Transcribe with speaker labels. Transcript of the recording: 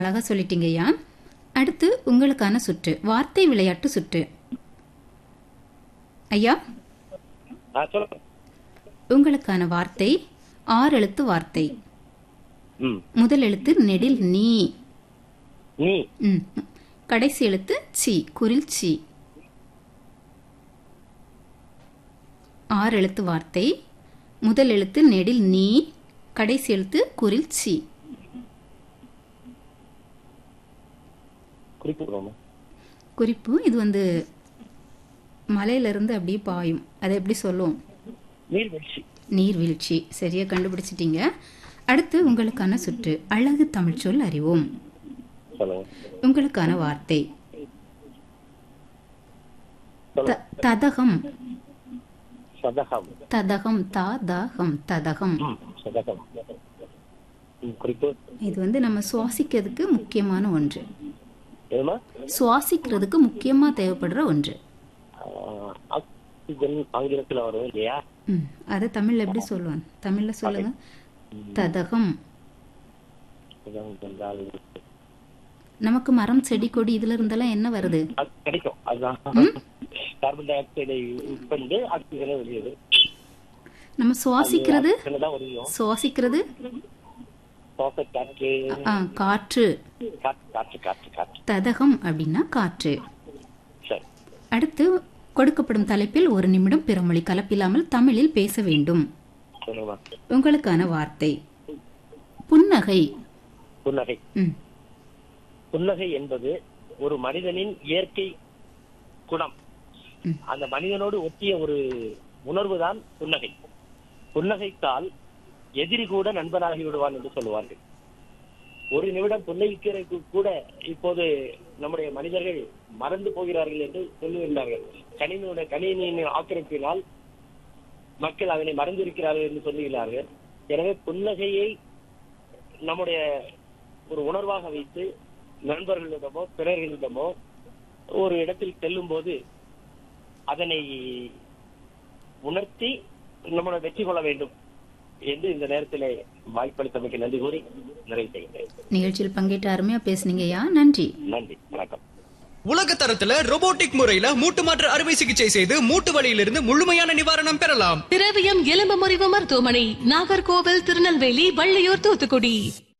Speaker 1: அழகா சொல்லிட்டீங்க ஐயா அடுத்து உங்களுக்கான சுற்று வார்த்தை விளையாட்டு சுற்று ஐயா
Speaker 2: ஆ சொல்லுங்க
Speaker 1: உங்களுக்கான வார்த்தை ஆறு எழுத்து வார்த்தை
Speaker 2: ம்
Speaker 1: முதல் எழுத்து நெடில் நீ
Speaker 2: நீ
Speaker 1: ம். கடைசி எழுத்து சி குரில் சி ஆறு எழுத்து வார்த்தை முதல் எழுத்து நெடில் நீ கடைசி எழுத்து குரில் சி
Speaker 2: குறிப்பிடுறோமா
Speaker 1: குறிப்பு இது வந்து மலையிலிருந்து அப்படியே பாயும் அதை எப்படி சொல்லுவோம்
Speaker 2: நீர்வீழ்ச்சி
Speaker 1: நீர்வீழ்ச்சி சரியா கண்டுபிடிச்சிட்டீங்க அடுத்து உங்களுக்கான சுற்று அழகு தமிழ் சொல் அறிவோம்
Speaker 2: சொல்லுங்க
Speaker 1: உங்களுக்கான வார்த்தை
Speaker 2: சொல்லுங்க
Speaker 1: த- ததகம்
Speaker 2: சதகம்
Speaker 1: ததகம் தாதகம் ததகம்
Speaker 2: ம் சதகம் ம், குறிப்பு
Speaker 1: இது வந்து நம்ம சுவாசிக்கிறதுக்கு முக்கியமான ஒன்று
Speaker 2: எதுமா
Speaker 1: சுவாசிக்கிறதுக்கு முக்கியமா தேவைப்படுற ஒன்று
Speaker 2: ஆக்சிஜன் ஆங்கிலத்துல வரும் இல்லையா
Speaker 1: ம் அதை தமிழ்ல எப்படி சொல்லுவான் தமிழ்ல சொல்லுங்க ததகம்
Speaker 2: சதகம் என்றால்
Speaker 1: நமக்கு மரம் செடி கொடி இதுல இருந்தெல்லாம் என்ன வருது
Speaker 2: அது கிடைக்கும் அதுதான் கார்பன் டை ஆக்சைடை உட்கொண்டு ஆக்சிஜனை வெளியேறு
Speaker 1: நம்ம சுவாசிக்கிறது
Speaker 2: தான் வரையும்
Speaker 1: சுவாசிக்கிறது
Speaker 2: சுவாச காற்று
Speaker 1: ஆ, காற்று
Speaker 2: காற்று காற்று காற்று காற்று
Speaker 1: ததகம் அப்படின்னா காற்று
Speaker 2: சரி
Speaker 1: அடுத்து கொடுக்கப்படும் தலைப்பில் ஒரு நிமிடம் பிறமொழி கலப்பில்லாமல் தமிழில் பேச வேண்டும்
Speaker 2: சொல்லுங்கம்மா
Speaker 1: உங்களுக்கான வார்த்தை புன்னகை
Speaker 2: புன்னகை
Speaker 1: ம்
Speaker 2: புன்னகை என்பது ஒரு மனிதனின் இயற்கை குணம்
Speaker 1: ம்.
Speaker 2: அந்த மனிதனோடு ஒட்டிய ஒரு உணர்வு தான் புன்னகை புன்னகைத்தால் எதிரி கூட நண்பனாகி விடுவான் என்று சொல்லுவார்கள் ஒரு நிமிடம் புன்னகைக்கிறதுக்கு கூட இப்போது நம்முடைய மனிதர்கள் மறந்து போகிறார்கள் என்று சொல்லுகின்றார்கள் கணினியுடைய கணினியின் ஆக்கிரமிப்பினால் மக்கள் அதனை மறந்திருக்கிறார்கள் என்று சொல்லுகிறார்கள் எனவே புன்னகையை நம்முடைய ஒரு உணர்வாக வைத்து நண்பர்களிடமோ பிறர்களிடமோ ஒரு இடத்தில் செல்லும் போது அதனை உணர்த்தி நம்மளை வெற்றி கொள்ள வேண்டும் என்று இந்த நேரத்திலே வாய்ப்பளித்தமைக்கு நன்றி கூறி நிறைவு செய்கின்றேன்
Speaker 1: நிகழ்ச்சியில் பங்கேற்று அருமையா பேசுனீங்கய்யா நன்றி
Speaker 2: நன்றி வணக்கம்
Speaker 3: உலக தரத்துல robotic முறையில மூட்டு மாற்று அறுவை சிகிச்சை செய்து மூட்டு வலியிலிருந்து முழுமையான நிவாரணம் பெறலாம்
Speaker 4: திரவியம் எலும்பு முறிவு மருத்துவமனை நாகர்கோவில் திருநெல்வேலி வள்ளியூர் தூத்துக்குடி